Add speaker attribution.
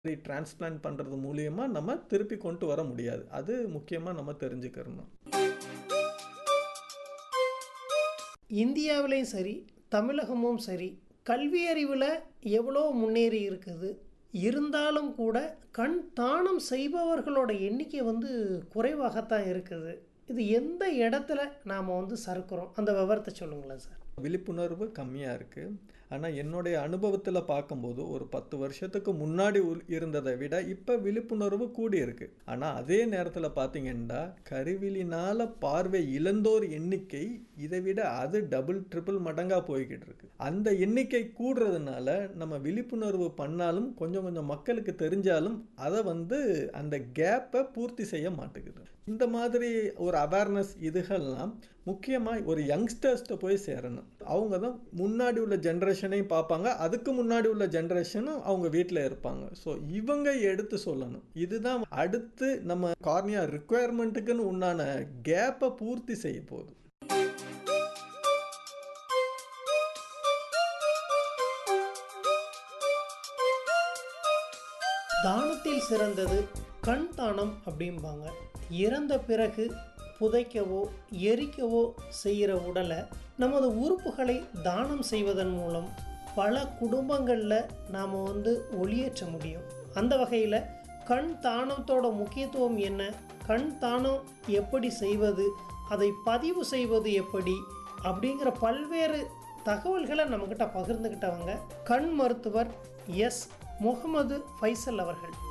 Speaker 1: transplant பண்ணுறது மூலியமா நம்ம திருப்பி கொண்டு வர முடியாது அது முக்கியமாக நம்ம தெரிஞ்சுக்கிறணும்
Speaker 2: இந்தியாவிலையும் சரி தமிழகமும் சரி கல்வி அறிவில் எவ்வளோ முன்னேறி இருக்குது இருந்தாலும் கூட கண் தானம் செய்பவர்களோட எண்ணிக்கை வந்து குறைவாகத்தான் இருக்குது இது எந்த இடத்துல நாம் வந்து சறுக்கிறோம் அந்த விவரத்தை சொல்லுங்களேன் சார்
Speaker 1: விழிப்புணர்வு கம்மியாக இருக்குது ஆனால் என்னுடைய அனுபவத்தில் பார்க்கும்போது ஒரு பத்து வருஷத்துக்கு முன்னாடி உள்- இருந்ததை விட இப்போ விழிப்புணர்வு கூடி இருக்கு ஆனால் அதே நேரத்தில் பார்த்தீங்கன்னா கருவிலினால பார்வை இழந்தோர் எண்ணிக்கை இதை விட அது டபுள் ட்ரிபிள் மடங்காக போய்கிட்டு இருக்கு அந்த எண்ணிக்கை கூடுறதுனால நம்ம விழிப்புணர்வு பண்ணாலும் கொஞ்சம் கொஞ்சம் மக்களுக்கு தெரிஞ்சாலும் அதை வந்து அந்த கேப்பை பூர்த்தி செய்ய மாட்டேங்குது இந்த மாதிரி ஒரு அவேர்னஸ் இதுகள்லாம் முக்கியமாக ஒரு யங்ஸ்டர்ஸ்ட்ட போய் சேரணும் அவங்க தான் முன்னாடி உள்ள ஜென்ரேஷனையும் பார்ப்பாங்க அதுக்கு முன்னாடி உள்ள ஜென்ரேஷனும் அவங்க வீட்டில் இருப்பாங்க ஸோ இவங்க எடுத்து சொல்லணும் இதுதான் அடுத்து நம்ம கார்னியா ரிக்குவயர்மெண்ட்டுக்குன்னு உண்டான கேப்பை பூர்த்தி செய்ய போகுது
Speaker 2: தானத்தில் சிறந்தது கண் தானம் அப்படிம்பாங்க இறந்த பிறகு புதைக்கவோ எரிக்கவோ செய்கிற உடலை நமது உறுப்புகளை தானம் செய்வதன் மூலம் பல குடும்பங்களில் நாம் வந்து ஒளியேற்ற முடியும் அந்த வகையில் கண் தானத்தோட முக்கியத்துவம் என்ன கண் தானம் எப்படி செய்வது அதை பதிவு செய்வது எப்படி அப்படிங்கிற பல்வேறு தகவல்களை நம்மக்கிட்ட பகிர்ந்துக்கிட்டவங்க கண் மருத்துவர் எஸ் முகமது ஃபைசல் அவர்கள்